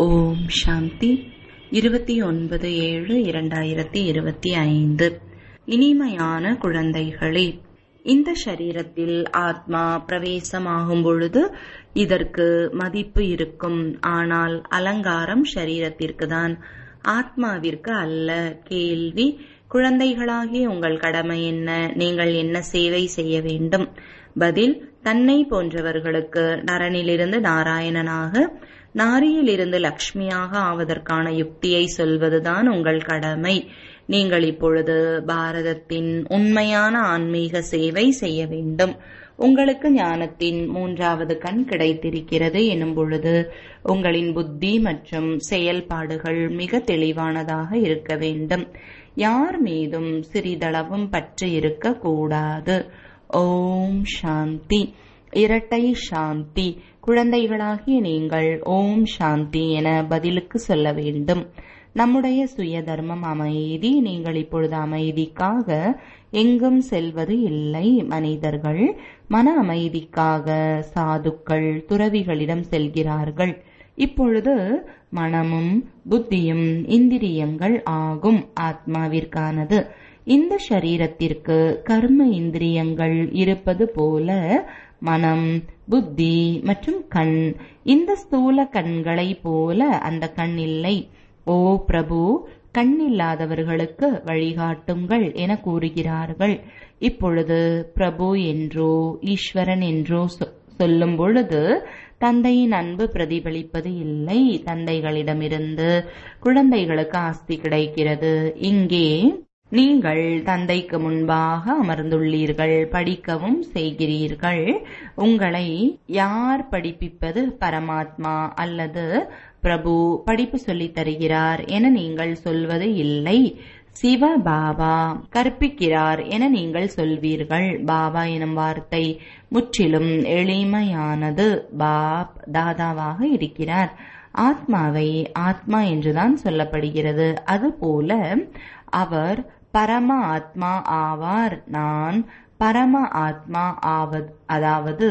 ஓம் சாந்தி இருபத்தி ஒன்பது ஏழு இரண்டாயிரத்தி இருபத்தி ஐந்து இனிமையான குழந்தைகளே இந்த சரீரத்தில் ஆத்மா பிரவேசமாகும் பொழுது இதற்கு மதிப்பு இருக்கும் ஆனால் அலங்காரம் சரீரத்திற்கு தான் ஆத்மாவிற்கு அல்ல கேள்வி குழந்தைகளாகிய உங்கள் கடமை என்ன நீங்கள் என்ன சேவை செய்ய வேண்டும் பதில் தன்னை போன்றவர்களுக்கு நரனிலிருந்து நாராயணனாக நாரியிலிருந்து லக்ஷ்மியாக ஆவதற்கான யுக்தியை சொல்வதுதான் உங்கள் கடமை நீங்கள் இப்பொழுது பாரதத்தின் உண்மையான ஆன்மீக சேவை செய்ய வேண்டும் உங்களுக்கு ஞானத்தின் மூன்றாவது கண் கிடைத்திருக்கிறது எனும் பொழுது உங்களின் புத்தி மற்றும் செயல்பாடுகள் மிக தெளிவானதாக இருக்க வேண்டும் யார் மீதும் சிறிதளவும் பற்று இருக்கக்கூடாது ஓம் சாந்தி இரட்டை சாந்தி குழந்தைகளாகிய நீங்கள் ஓம் சாந்தி என பதிலுக்கு சொல்ல வேண்டும் நம்முடைய சுய தர்மம் அமைதி நீங்கள் இப்பொழுது அமைதிக்காக எங்கும் செல்வது இல்லை மனிதர்கள் மன அமைதிக்காக சாதுக்கள் துறவிகளிடம் செல்கிறார்கள் இப்பொழுது மனமும் புத்தியும் இந்திரியங்கள் ஆகும் ஆத்மாவிற்கானது இந்த சரீரத்திற்கு கர்ம இந்திரியங்கள் இருப்பது போல மனம் புத்தி மற்றும் கண் இந்த ஸ்தூல கண்களை போல அந்த கண் இல்லை ஓ பிரபு கண்ணில்லாதவர்களுக்கு வழிகாட்டுங்கள் என கூறுகிறார்கள் இப்பொழுது பிரபு என்றோ ஈஸ்வரன் என்றோ சொல்லும் பொழுது தந்தையின் அன்பு பிரதிபலிப்பது இல்லை தந்தைகளிடமிருந்து குழந்தைகளுக்கு ஆஸ்தி கிடைக்கிறது இங்கே நீங்கள் தந்தைக்கு முன்பாக அமர்ந்துள்ளீர்கள் படிக்கவும் செய்கிறீர்கள் உங்களை யார் படிப்பிப்பது பரமாத்மா அல்லது பிரபு படிப்பு சொல்லித் தருகிறார் என நீங்கள் சொல்வது இல்லை சிவ பாபா கற்பிக்கிறார் என நீங்கள் சொல்வீர்கள் பாபா எனும் வார்த்தை முற்றிலும் எளிமையானது பாப் தாதாவாக இருக்கிறார் ஆத்மாவை ஆத்மா என்றுதான் சொல்லப்படுகிறது அதுபோல அவர் பரம ஆத்மா ஆவார் நான் பரம ஆத்மா ஆவது அதாவது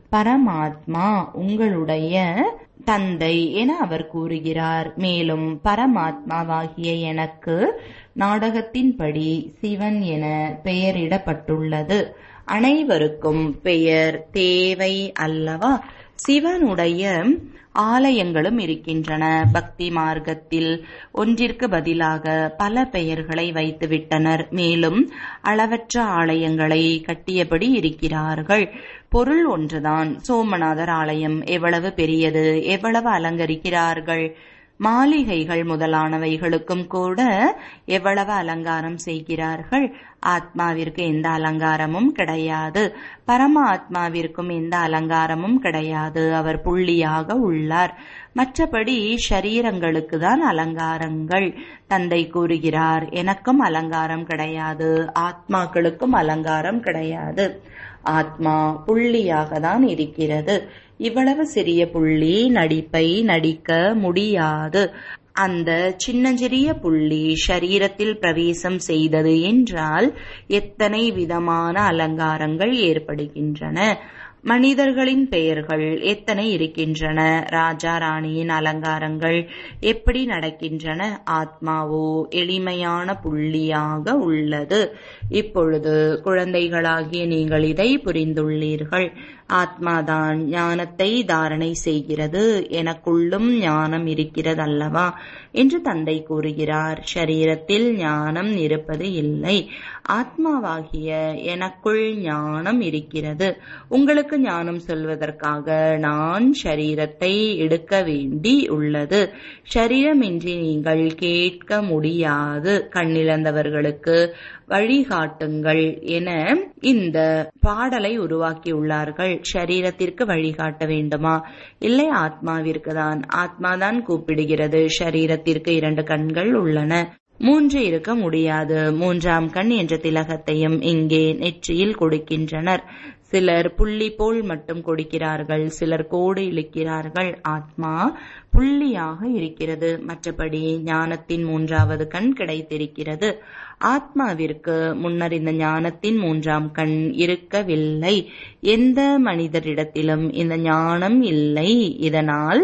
பரமாத்மா உங்களுடைய தந்தை என அவர் கூறுகிறார் மேலும் பரமாத்மாவாகிய எனக்கு நாடகத்தின்படி சிவன் என பெயரிடப்பட்டுள்ளது அனைவருக்கும் பெயர் தேவை அல்லவா சிவனுடைய ஆலயங்களும் இருக்கின்றன பக்தி மார்க்கத்தில் ஒன்றிற்கு பதிலாக பல பெயர்களை வைத்துவிட்டனர் மேலும் அளவற்ற ஆலயங்களை கட்டியபடி இருக்கிறார்கள் பொருள் ஒன்றுதான் சோமநாதர் ஆலயம் எவ்வளவு பெரியது எவ்வளவு அலங்கரிக்கிறார்கள் மாளிகைகள் முதலானவைகளுக்கும் கூட எவ்வளவு அலங்காரம் செய்கிறார்கள் ஆத்மாவிற்கு எந்த அலங்காரமும் கிடையாது பரம ஆத்மாவிற்கும் எந்த அலங்காரமும் கிடையாது அவர் புள்ளியாக உள்ளார் மற்றபடி ஷரீரங்களுக்கு தான் அலங்காரங்கள் தந்தை கூறுகிறார் எனக்கும் அலங்காரம் கிடையாது ஆத்மாக்களுக்கும் அலங்காரம் கிடையாது ஆத்மா புள்ளியாக தான் இருக்கிறது இவ்வளவு சிறிய புள்ளி நடிப்பை நடிக்க முடியாது அந்த சின்னஞ்சிறிய புள்ளி ஷரீரத்தில் பிரவேசம் செய்தது என்றால் எத்தனை விதமான அலங்காரங்கள் ஏற்படுகின்றன மனிதர்களின் பெயர்கள் எத்தனை இருக்கின்றன ராஜா ராணியின் அலங்காரங்கள் எப்படி நடக்கின்றன ஆத்மாவோ எளிமையான புள்ளியாக உள்ளது இப்பொழுது குழந்தைகளாகிய நீங்கள் இதை புரிந்துள்ளீர்கள் ஆத்மாதான் ஞானத்தை தாரணை செய்கிறது எனக்குள்ளும் ஞானம் இருக்கிறது அல்லவா என்று தந்தை கூறுகிறார் ஷரீரத்தில் ஞானம் இருப்பது இல்லை ஆத்மாவாகிய எனக்குள் ஞானம் இருக்கிறது உங்களுக்கு ஞானம் சொல்வதற்காக நான் ஷரீரத்தை எடுக்க வேண்டி உள்ளது ஷரீரமின்றி நீங்கள் கேட்க முடியாது கண்ணிழந்தவர்களுக்கு வழிகாட்டுங்கள் என இந்த பாடலை உருவாக்கியுள்ளார்கள் ஷரீரத்திற்கு வழிகாட்ட வேண்டுமா இல்லை ஆத்மாவிற்கு தான் ஆத்மாதான் கூப்பிடுகிறது ஷரீரத்திற்கு இரண்டு கண்கள் உள்ளன மூன்று இருக்க முடியாது மூன்றாம் கண் என்ற திலகத்தையும் இங்கே நெற்றியில் கொடுக்கின்றனர் சிலர் புள்ளி போல் மட்டும் கொடுக்கிறார்கள் சிலர் கோடு இழுக்கிறார்கள் ஆத்மா புள்ளியாக இருக்கிறது மற்றபடி ஞானத்தின் மூன்றாவது கண் கிடைத்திருக்கிறது ஆத்மாவிற்கு முன்னர் இந்த ஞானத்தின் மூன்றாம் கண் இருக்கவில்லை எந்த மனிதரிடத்திலும் இந்த ஞானம் இல்லை இதனால்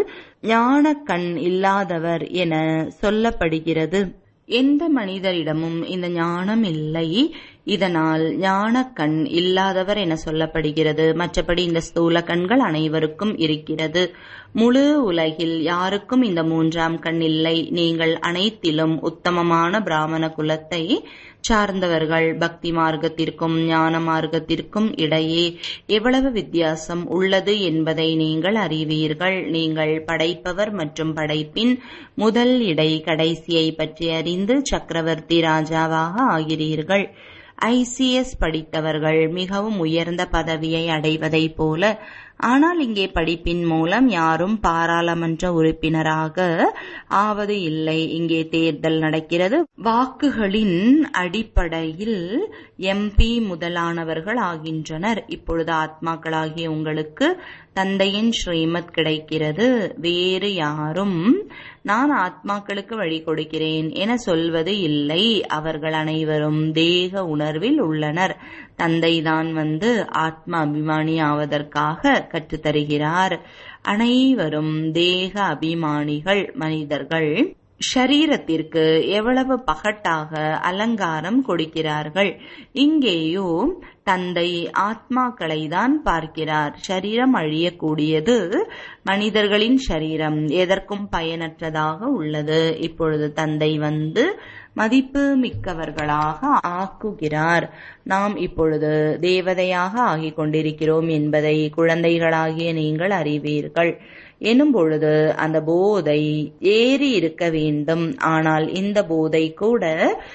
ஞான கண் இல்லாதவர் என சொல்லப்படுகிறது எந்த மனிதரிடமும் இந்த ஞானம் இல்லை இதனால் ஞான கண் இல்லாதவர் என சொல்லப்படுகிறது மற்றபடி இந்த ஸ்தூல கண்கள் அனைவருக்கும் இருக்கிறது முழு உலகில் யாருக்கும் இந்த மூன்றாம் கண் இல்லை நீங்கள் அனைத்திலும் உத்தமமான பிராமண குலத்தை சார்ந்தவர்கள் பக்தி மார்க்கத்திற்கும் ஞான மார்க்கத்திற்கும் இடையே எவ்வளவு வித்தியாசம் உள்ளது என்பதை நீங்கள் அறிவீர்கள் நீங்கள் படைப்பவர் மற்றும் படைப்பின் முதல் இடை கடைசியை பற்றி அறிந்து சக்கரவர்த்தி ராஜாவாக ஆகிறீர்கள் ஐசிஎஸ் படித்தவர்கள் மிகவும் உயர்ந்த பதவியை அடைவதைப் போல ஆனால் இங்கே படிப்பின் மூலம் யாரும் பாராளுமன்ற உறுப்பினராக ஆவது இல்லை இங்கே தேர்தல் நடக்கிறது வாக்குகளின் அடிப்படையில் எம்பி முதலானவர்கள் ஆகின்றனர் இப்பொழுது ஆத்மாக்களாகிய உங்களுக்கு தந்தையின் ஸ்ரீமத் கிடைக்கிறது வேறு யாரும் நான் ஆத்மாக்களுக்கு வழி கொடுக்கிறேன் என சொல்வது இல்லை அவர்கள் அனைவரும் தேக உணர்வில் உள்ளனர் தந்தைதான் வந்து ஆத்ம அபிமானி ஆவதற்காக கற்றுத்தருகிறார் அனைவரும் தேக அபிமானிகள் மனிதர்கள் ஷரீரத்திற்கு எவ்வளவு பகட்டாக அலங்காரம் கொடுக்கிறார்கள் இங்கேயோ தந்தை ஆத்மாக்களை தான் பார்க்கிறார் சரீரம் அழியக்கூடியது மனிதர்களின் சரீரம் எதற்கும் பயனற்றதாக உள்ளது இப்பொழுது தந்தை வந்து மதிப்பு மிக்கவர்களாக ஆக்குகிறார் நாம் இப்பொழுது தேவதையாக ஆகிக் கொண்டிருக்கிறோம் என்பதை குழந்தைகளாகிய நீங்கள் அறிவீர்கள் எனும் பொழுது அந்த போதை ஏறி இருக்க வேண்டும் ஆனால் இந்த போதை கூட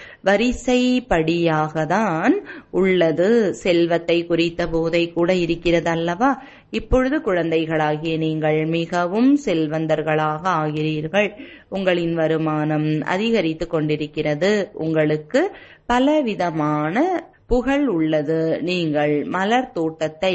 வரிசைப்படியாக தான் உள்ளது செல்வத்தை குறித்த போதை கூட இருக்கிறது அல்லவா இப்பொழுது குழந்தைகளாகிய நீங்கள் மிகவும் செல்வந்தர்களாக ஆகிறீர்கள் உங்களின் வருமானம் அதிகரித்து கொண்டிருக்கிறது உங்களுக்கு பலவிதமான புகழ் உள்ளது நீங்கள் மலர் தோட்டத்தை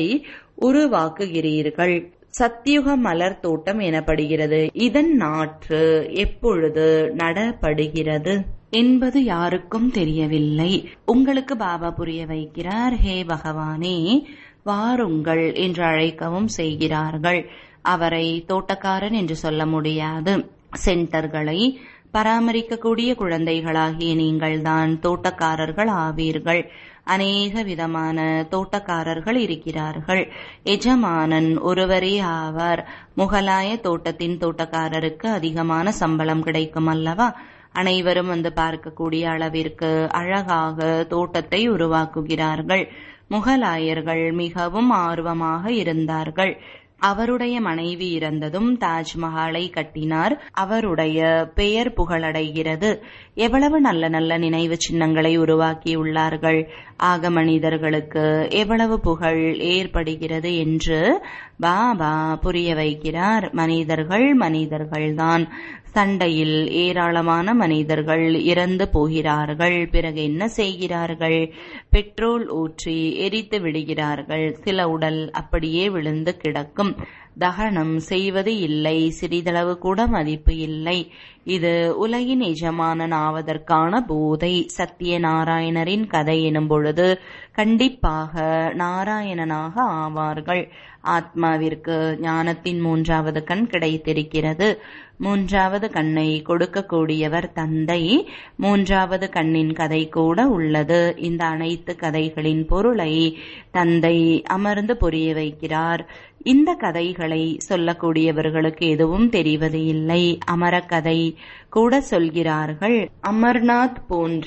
உருவாக்குகிறீர்கள் சத்தியுக மலர் தோட்டம் எனப்படுகிறது இதன் நாற்று எப்பொழுது நடப்படுகிறது என்பது யாருக்கும் தெரியவில்லை உங்களுக்கு பாபா புரிய வைக்கிறார் ஹே பகவானே வாருங்கள் என்று அழைக்கவும் செய்கிறார்கள் அவரை தோட்டக்காரன் என்று சொல்ல முடியாது சென்டர்களை பராமரிக்கக்கூடிய குழந்தைகளாகிய நீங்கள்தான் தோட்டக்காரர்கள் ஆவீர்கள் அநேக விதமான தோட்டக்காரர்கள் இருக்கிறார்கள் எஜமானன் ஒருவரே ஆவார் முகலாய தோட்டத்தின் தோட்டக்காரருக்கு அதிகமான சம்பளம் கிடைக்கும் அல்லவா அனைவரும் வந்து பார்க்கக்கூடிய அளவிற்கு அழகாக தோட்டத்தை உருவாக்குகிறார்கள் முகலாயர்கள் மிகவும் ஆர்வமாக இருந்தார்கள் அவருடைய மனைவி இறந்ததும் தாஜ்மஹாலை கட்டினார் அவருடைய பெயர் புகழடைகிறது எவ்வளவு நல்ல நல்ல நினைவு சின்னங்களை உருவாக்கியுள்ளார்கள் ஆக மனிதர்களுக்கு எவ்வளவு புகழ் ஏற்படுகிறது என்று பாபா புரிய வைக்கிறார் மனிதர்கள் மனிதர்கள்தான் சண்டையில் ஏராளமான மனிதர்கள் இறந்து போகிறார்கள் பிறகு என்ன செய்கிறார்கள் பெட்ரோல் ஊற்றி எரித்து விடுகிறார்கள் சில உடல் அப்படியே விழுந்து கிடக்கும் தகனம் செய்வது இல்லை சிறிதளவு கூட மதிப்பு இல்லை இது உலகின் எஜமானன் ஆவதற்கான போதை சத்தியநாராயணரின் கதை எனும் பொழுது கண்டிப்பாக நாராயணனாக ஆவார்கள் ஆத்மாவிற்கு ஞானத்தின் மூன்றாவது கண் கிடைத்திருக்கிறது மூன்றாவது கண்ணை கொடுக்கக்கூடியவர் தந்தை மூன்றாவது கண்ணின் கதை கூட உள்ளது இந்த அனைத்து கதைகளின் பொருளை தந்தை அமர்ந்து புரிய வைக்கிறார் இந்த கதைகளை சொல்லக்கூடியவர்களுக்கு எதுவும் தெரிவது இல்லை அமர கதை கூட சொல்கிறார்கள் அமர்நாத் போன்ற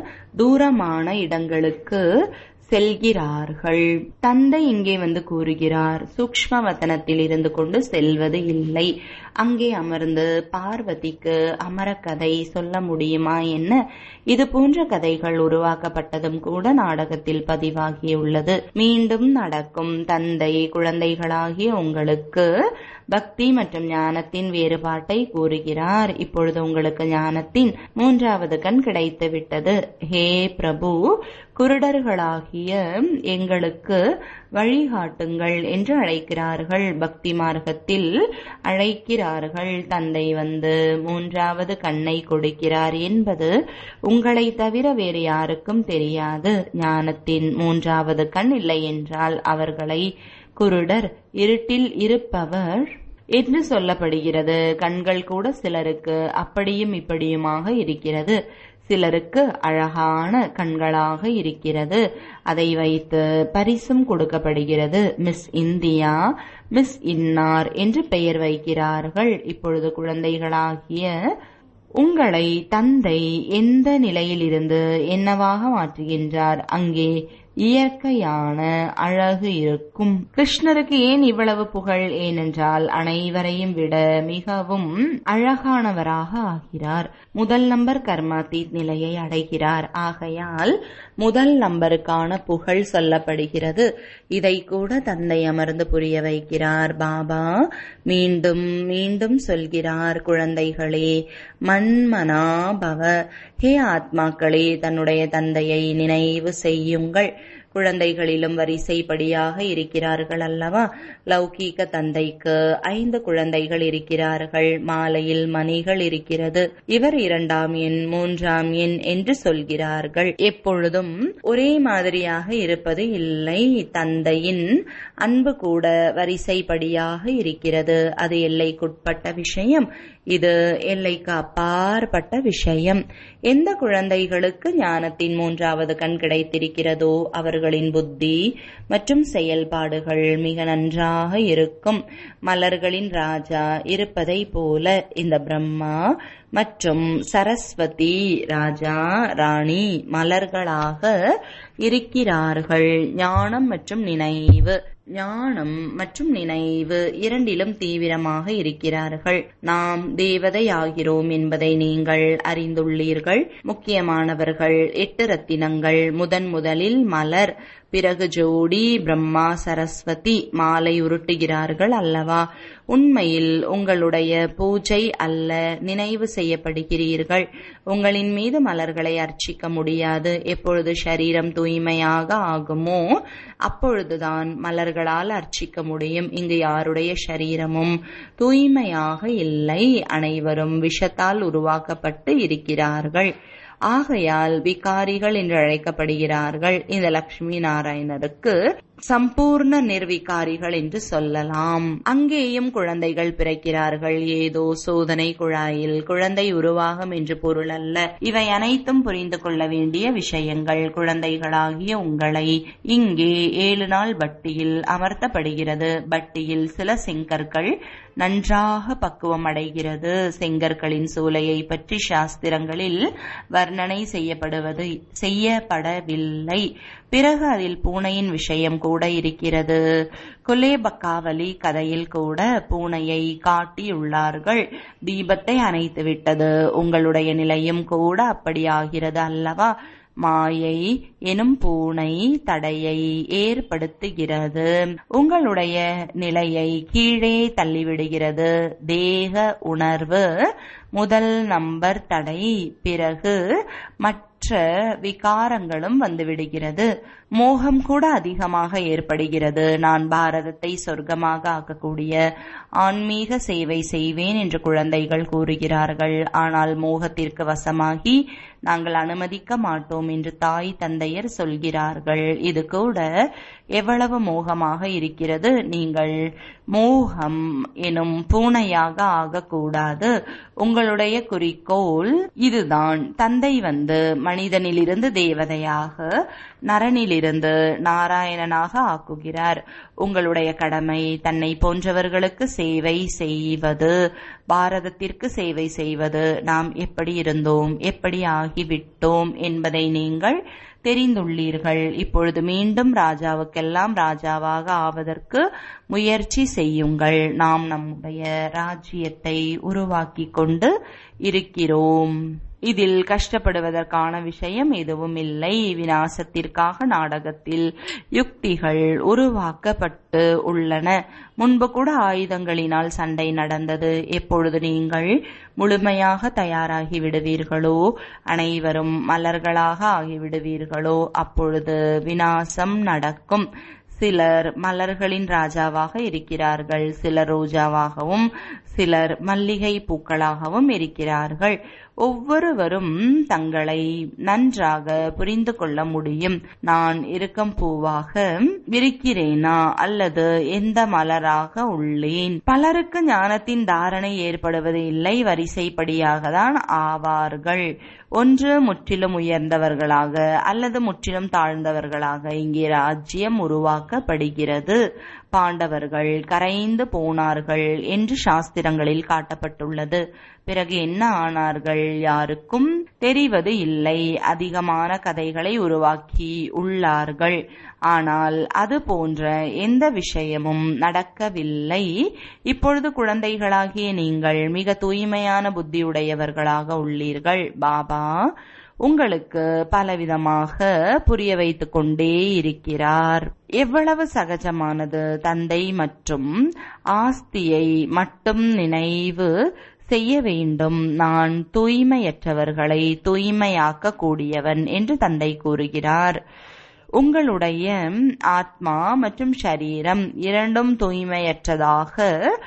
தூரமான இடங்களுக்கு செல்கிறார்கள் தந்தை இங்கே வந்து கூறுகிறார் சூக்ம வதனத்தில் இருந்து கொண்டு செல்வது இல்லை அங்கே அமர்ந்து பார்வதிக்கு அமர கதை சொல்ல முடியுமா என்ன இது போன்ற கதைகள் உருவாக்கப்பட்டதும் கூட நாடகத்தில் பதிவாகியுள்ளது மீண்டும் நடக்கும் தந்தை குழந்தைகளாகிய உங்களுக்கு பக்தி மற்றும் ஞானத்தின் வேறுபாட்டை கூறுகிறார் இப்பொழுது உங்களுக்கு ஞானத்தின் மூன்றாவது கண் கிடைத்து விட்டது ஹே பிரபு குருடர்களாகிய எங்களுக்கு வழிகாட்டுங்கள் என்று அழைக்கிறார்கள் பக்தி மார்க்கத்தில் அழைக்கிறார்கள் தந்தை வந்து மூன்றாவது கண்ணை கொடுக்கிறார் என்பது உங்களை தவிர வேறு யாருக்கும் தெரியாது ஞானத்தின் மூன்றாவது கண் இல்லை என்றால் அவர்களை குருடர் இருட்டில் இருப்பவர் என்று சொல்லப்படுகிறது கண்கள் கூட சிலருக்கு அப்படியும் இப்படியுமாக இருக்கிறது சிலருக்கு அழகான கண்களாக இருக்கிறது அதை வைத்து பரிசும் கொடுக்கப்படுகிறது மிஸ் இந்தியா மிஸ் இன்னார் என்று பெயர் வைக்கிறார்கள் இப்பொழுது குழந்தைகளாகிய உங்களை தந்தை எந்த நிலையிலிருந்து என்னவாக மாற்றுகின்றார் அங்கே இயற்கையான அழகு இருக்கும் கிருஷ்ணருக்கு ஏன் இவ்வளவு புகழ் ஏனென்றால் அனைவரையும் விட மிகவும் அழகானவராக ஆகிறார் முதல் நம்பர் கர்மாத்தீத் நிலையை அடைகிறார் ஆகையால் முதல் நம்பருக்கான புகழ் சொல்லப்படுகிறது இதை கூட தந்தை அமர்ந்து புரிய வைக்கிறார் பாபா மீண்டும் மீண்டும் சொல்கிறார் குழந்தைகளே மண்மனா பவ ஹே ஆத்மாக்களே தன்னுடைய தந்தையை நினைவு செய்யுங்கள் குழந்தைகளிலும் வரிசைப்படியாக இருக்கிறார்கள் அல்லவா லௌகீக தந்தைக்கு ஐந்து குழந்தைகள் இருக்கிறார்கள் மாலையில் மணிகள் இருக்கிறது இவர் இரண்டாம் எண் மூன்றாம் எண் என்று சொல்கிறார்கள் எப்பொழுதும் ஒரே மாதிரியாக இருப்பது இல்லை தந்தையின் அன்பு கூட வரிசைப்படியாக இருக்கிறது அது எல்லைக்குட்பட்ட விஷயம் இது எல்லைக்கு அப்பாற்பட்ட விஷயம் எந்த குழந்தைகளுக்கு ஞானத்தின் மூன்றாவது கண் கிடைத்திருக்கிறதோ அவர்களின் புத்தி மற்றும் செயல்பாடுகள் மிக நன்றாக இருக்கும் மலர்களின் ராஜா இருப்பதை போல இந்த பிரம்மா மற்றும் சரஸ்வதி ராஜா ராணி மலர்களாக இருக்கிறார்கள் ஞானம் மற்றும் நினைவு ஞானம் மற்றும் நினைவு இரண்டிலும் தீவிரமாக இருக்கிறார்கள் நாம் தேவதை ஆகிறோம் என்பதை நீங்கள் அறிந்துள்ளீர்கள் முக்கியமானவர்கள் எட்டு ரத்தினங்கள் முதன் முதலில் மலர் பிறகு ஜோடி பிரம்மா சரஸ்வதி மாலை உருட்டுகிறார்கள் அல்லவா உண்மையில் உங்களுடைய பூஜை அல்ல நினைவு செய்யப்படுகிறீர்கள் உங்களின் மீது மலர்களை அர்ச்சிக்க முடியாது எப்பொழுது சரீரம் தூய்மையாக ஆகுமோ அப்பொழுதுதான் மலர்களால் அர்ச்சிக்க முடியும் இங்கு யாருடைய சரீரமும் தூய்மையாக இல்லை அனைவரும் விஷத்தால் உருவாக்கப்பட்டு இருக்கிறார்கள் ஆகையால் விகாரிகள் என்று அழைக்கப்படுகிறார்கள் இந்த லட்சுமி நாராயணருக்கு சம்பூர்ண நிர்விகாரிகள் என்று சொல்லலாம் அங்கேயும் குழந்தைகள் பிறக்கிறார்கள் ஏதோ சோதனை குழாயில் குழந்தை உருவாகும் என்று பொருள் அல்ல இவை அனைத்தும் புரிந்து கொள்ள வேண்டிய விஷயங்கள் குழந்தைகளாகிய உங்களை இங்கே ஏழு நாள் பட்டியில் அமர்த்தப்படுகிறது பட்டியில் சில செங்கற்கள் நன்றாக பக்குவம் அடைகிறது செங்கற்களின் சூளையை பற்றி சாஸ்திரங்களில் வர்ணனை செய்யப்படுவது செய்யப்படவில்லை பிறகு அதில் பூனையின் விஷயம் கூட இருக்கிறது குலேபக்காவலி கதையில் கூட பூனையை காட்டியுள்ளார்கள் தீபத்தை அணைத்து விட்டது உங்களுடைய நிலையும் கூட அப்படியாகிறது அல்லவா மாயை எனும் பூனை தடையை ஏற்படுத்துகிறது உங்களுடைய நிலையை கீழே தள்ளிவிடுகிறது தேக உணர்வு முதல் நம்பர் தடை பிறகு மற்ற விகாரங்களும் வந்துவிடுகிறது மோகம் கூட அதிகமாக ஏற்படுகிறது நான் பாரதத்தை சொர்க்கமாக ஆக்கக்கூடிய ஆன்மீக சேவை செய்வேன் என்று குழந்தைகள் கூறுகிறார்கள் ஆனால் மோகத்திற்கு வசமாகி நாங்கள் அனுமதிக்க மாட்டோம் என்று தாய் தந்தையர் சொல்கிறார்கள் இது கூட எவ்வளவு மோகமாக இருக்கிறது நீங்கள் மோகம் எனும் பூனையாக ஆகக்கூடாது உங்களுடைய குறிக்கோள் இதுதான் தந்தை வந்து மனிதனிலிருந்து தேவதையாக நரனிலிருந்து நாராயணனாக ஆக்குகிறார் உங்களுடைய கடமை தன்னை போன்றவர்களுக்கு சேவை செய்வது பாரதத்திற்கு சேவை செய்வது நாம் எப்படி இருந்தோம் எப்படி ஆகிவிட்டோம் என்பதை நீங்கள் தெரிந்துள்ளீர்கள் இப்பொழுது மீண்டும் ராஜாவுக்கெல்லாம் ராஜாவாக ஆவதற்கு முயற்சி செய்யுங்கள் நாம் நம்முடைய ராஜ்யத்தை உருவாக்கி கொண்டு இருக்கிறோம் இதில் கஷ்டப்படுவதற்கான விஷயம் எதுவும் இல்லை வினாசத்திற்காக நாடகத்தில் யுக்திகள் உருவாக்கப்பட்டு உள்ளன முன்பு கூட ஆயுதங்களினால் சண்டை நடந்தது எப்பொழுது நீங்கள் முழுமையாக தயாராகி விடுவீர்களோ அனைவரும் மலர்களாக ஆகிவிடுவீர்களோ அப்பொழுது வினாசம் நடக்கும் சிலர் மலர்களின் ராஜாவாக இருக்கிறார்கள் சிலர் ரோஜாவாகவும் சிலர் மல்லிகை பூக்களாகவும் இருக்கிறார்கள் ஒவ்வொருவரும் தங்களை நன்றாக புரிந்து கொள்ள முடியும் நான் இருக்கும் பூவாக இருக்கிறேனா அல்லது எந்த மலராக உள்ளேன் பலருக்கு ஞானத்தின் தாரணை ஏற்படுவது இல்லை வரிசைப்படியாக தான் ஆவார்கள் ஒன்று முற்றிலும் உயர்ந்தவர்களாக அல்லது முற்றிலும் தாழ்ந்தவர்களாக இங்கே ராஜ்யம் உருவாக்கப்படுகிறது பாண்டவர்கள் கரைந்து போனார்கள் என்று சாஸ்திரங்களில் காட்டப்பட்டுள்ளது பிறகு என்ன ஆனார்கள் யாருக்கும் தெரிவது இல்லை அதிகமான கதைகளை உருவாக்கி உள்ளார்கள் ஆனால் அது போன்ற எந்த விஷயமும் நடக்கவில்லை இப்பொழுது குழந்தைகளாகிய நீங்கள் மிக தூய்மையான புத்தியுடையவர்களாக உள்ளீர்கள் பாபா உங்களுக்கு பலவிதமாக புரிய வைத்துக் கொண்டே இருக்கிறார் எவ்வளவு சகஜமானது தந்தை மற்றும் ஆஸ்தியை மட்டும் நினைவு செய்ய வேண்டும் நான் தூய்மையற்றவர்களை தூய்மையாக்க கூடியவன் என்று தந்தை கூறுகிறார் உங்களுடைய ஆத்மா மற்றும் சரீரம் இரண்டும் தூய்மையற்றதாக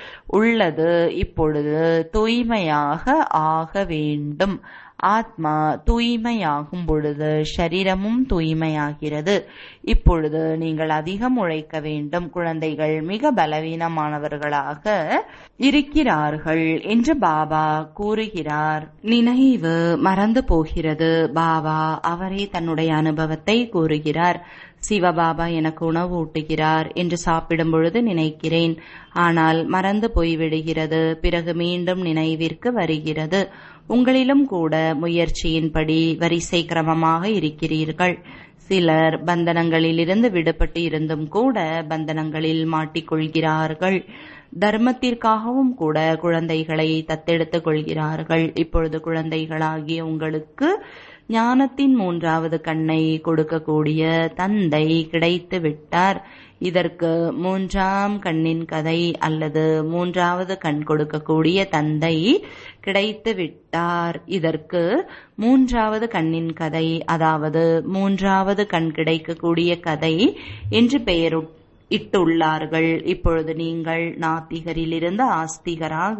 உள்ளது இப்பொழுது தூய்மையாக ஆக வேண்டும் ஆத்மா தூய்மையாகும் பொழுது சரீரமும் தூய்மையாகிறது இப்பொழுது நீங்கள் அதிகம் உழைக்க வேண்டும் குழந்தைகள் மிக பலவீனமானவர்களாக இருக்கிறார்கள் என்று பாபா கூறுகிறார் நினைவு மறந்து போகிறது பாபா அவரே தன்னுடைய அனுபவத்தை கூறுகிறார் சிவபாபா எனக்கு உணவு ஊட்டுகிறார் என்று சாப்பிடும் பொழுது நினைக்கிறேன் ஆனால் மறந்து போய்விடுகிறது பிறகு மீண்டும் நினைவிற்கு வருகிறது உங்களிலும் கூட முயற்சியின்படி வரிசை கிரமமாக இருக்கிறீர்கள் சிலர் பந்தனங்களிலிருந்து விடுபட்டு இருந்தும் கூட பந்தனங்களில் மாட்டிக்கொள்கிறார்கள் தர்மத்திற்காகவும் கூட குழந்தைகளை தத்தெடுத்துக் கொள்கிறார்கள் இப்பொழுது குழந்தைகளாகிய உங்களுக்கு ஞானத்தின் மூன்றாவது கண்ணை கொடுக்கக்கூடிய தந்தை கிடைத்து விட்டார் இதற்கு மூன்றாம் கண்ணின் கதை அல்லது மூன்றாவது கண் கொடுக்கக்கூடிய தந்தை கிடைத்து விட்டார் இதற்கு மூன்றாவது கண்ணின் கதை அதாவது மூன்றாவது கண் கிடைக்கக்கூடிய கதை என்று பெயர் இட்டுள்ளார்கள் இப்பொழுது நீங்கள் நாத்திகரிலிருந்து ஆஸ்திகராக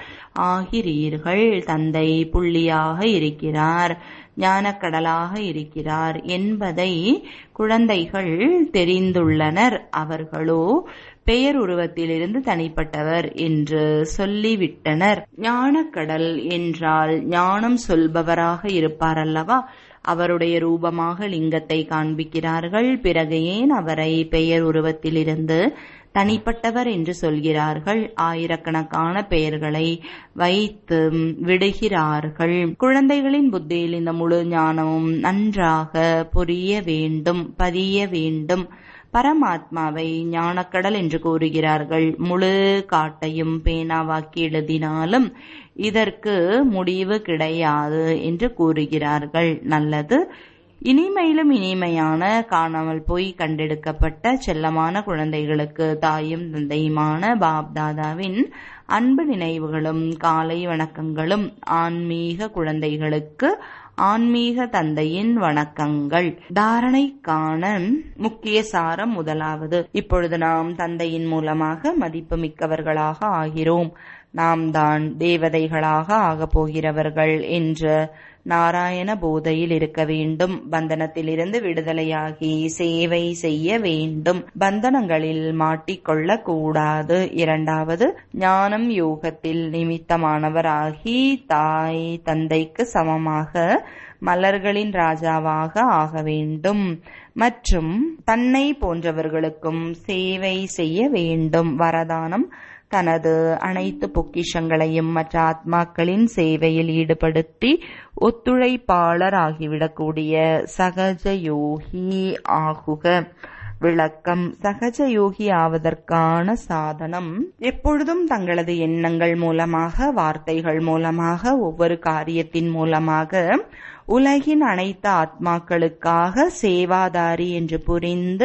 ஆகிறீர்கள் தந்தை புள்ளியாக இருக்கிறார் ஞானக்கடலாக இருக்கிறார் என்பதை குழந்தைகள் தெரிந்துள்ளனர் அவர்களோ பெயர் உருவத்திலிருந்து தனிப்பட்டவர் என்று சொல்லிவிட்டனர் ஞானக்கடல் என்றால் ஞானம் சொல்பவராக இருப்பார் அல்லவா அவருடைய ரூபமாக லிங்கத்தை காண்பிக்கிறார்கள் பிறகு ஏன் அவரை பெயர் உருவத்திலிருந்து தனிப்பட்டவர் என்று சொல்கிறார்கள் ஆயிரக்கணக்கான பெயர்களை வைத்து விடுகிறார்கள் குழந்தைகளின் புத்தியில் இந்த முழு ஞானமும் நன்றாக புரிய வேண்டும் பதிய வேண்டும் பரமாத்மாவை ஞானக்கடல் என்று கூறுகிறார்கள் முழு காட்டையும் பேனாவாக்கி எழுதினாலும் இதற்கு முடிவு கிடையாது என்று கூறுகிறார்கள் நல்லது இனிமையிலும் இனிமையான காணாமல் போய் கண்டெடுக்கப்பட்ட செல்லமான குழந்தைகளுக்கு தாயும் தந்தையுமான பாப் தாதாவின் அன்பு நினைவுகளும் காலை வணக்கங்களும் ஆன்மீக குழந்தைகளுக்கு ஆன்மீக தந்தையின் வணக்கங்கள் தாரணைக்கான முக்கிய சாரம் முதலாவது இப்பொழுது நாம் தந்தையின் மூலமாக மதிப்பு மிக்கவர்களாக ஆகிறோம் நாம் தான் தேவதைகளாக ஆகப் போகிறவர்கள் என்ற நாராயண போதையில் இருக்க வேண்டும் பந்தனத்திலிருந்து விடுதலையாகி சேவை செய்ய வேண்டும் பந்தனங்களில் மாட்டிக்கொள்ளக் கூடாது இரண்டாவது ஞானம் யோகத்தில் நிமித்தமானவராகி தாய் தந்தைக்கு சமமாக மலர்களின் ராஜாவாக ஆக வேண்டும் மற்றும் தன்னை போன்றவர்களுக்கும் சேவை செய்ய வேண்டும் வரதானம் தனது அனைத்து பொக்கிஷங்களையும் மற்ற ஆத்மாக்களின் சேவையில் ஈடுபடுத்தி ஒத்துழைப்பாளர் ஆகிவிடக்கூடிய சகஜ யோகி ஆகுக விளக்கம் சகஜ யோகி ஆவதற்கான சாதனம் எப்பொழுதும் தங்களது எண்ணங்கள் மூலமாக வார்த்தைகள் மூலமாக ஒவ்வொரு காரியத்தின் மூலமாக உலகின் அனைத்து ஆத்மாக்களுக்காக சேவாதாரி என்று புரிந்து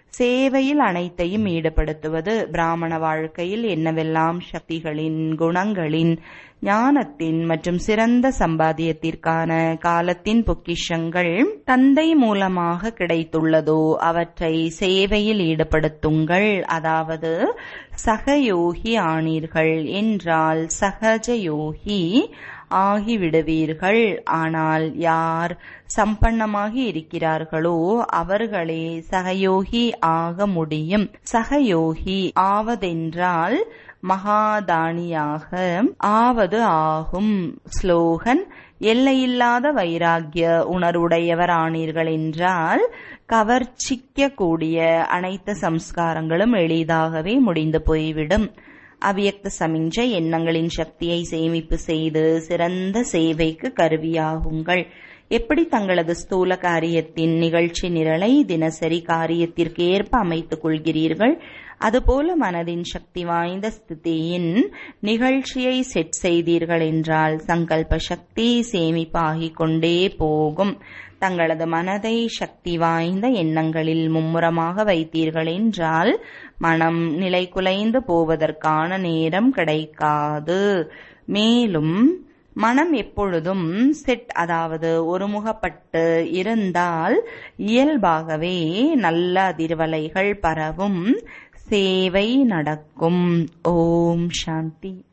சேவையில் அனைத்தையும் ஈடுபடுத்துவது பிராமண வாழ்க்கையில் என்னவெல்லாம் சக்திகளின் குணங்களின் ஞானத்தின் மற்றும் சிறந்த சம்பாத்தியத்திற்கான காலத்தின் பொக்கிஷங்கள் தந்தை மூலமாக கிடைத்துள்ளதோ அவற்றை சேவையில் ஈடுபடுத்துங்கள் அதாவது சகயோகி ஆனீர்கள் என்றால் சகஜ யோகி ஆகிவிடுவீர்கள் ஆனால் யார் சம்பன்னமாகி இருக்கிறார்களோ அவர்களே சகயோகி ஆக முடியும் சகயோகி ஆவதென்றால் மகாதானியாக ஆவது ஆகும் ஸ்லோகன் எல்லையில்லாத வைராகிய உணர்வுடையவர் ஆனீர்கள் என்றால் கவர்ச்சிக்க கூடிய அனைத்து சம்ஸ்காரங்களும் எளிதாகவே முடிந்து போய்விடும் அவ்வியக்த சமிஞ்சை எண்ணங்களின் சக்தியை சேமிப்பு செய்து சிறந்த சேவைக்கு கருவியாகுங்கள் எப்படி தங்களது ஸ்தூல காரியத்தின் நிகழ்ச்சி நிரலை தினசரி காரியத்திற்கு ஏற்ப அமைத்துக் கொள்கிறீர்கள் அதுபோல மனதின் சக்தி வாய்ந்த ஸ்திதியின் நிகழ்ச்சியை செட் செய்தீர்கள் என்றால் சங்கல்ப சக்தி சேமிப்பாகிக் கொண்டே போகும் தங்களது மனதை சக்தி வாய்ந்த எண்ணங்களில் மும்முரமாக வைத்தீர்கள் என்றால் மனம் நிலை குலைந்து போவதற்கான நேரம் கிடைக்காது மேலும் மனம் எப்பொழுதும் செட் அதாவது ஒருமுகப்பட்டு இருந்தால் இயல்பாகவே நல்ல அதிர்வலைகள் பரவும் சேவை நடக்கும் ஓம் சாந்தி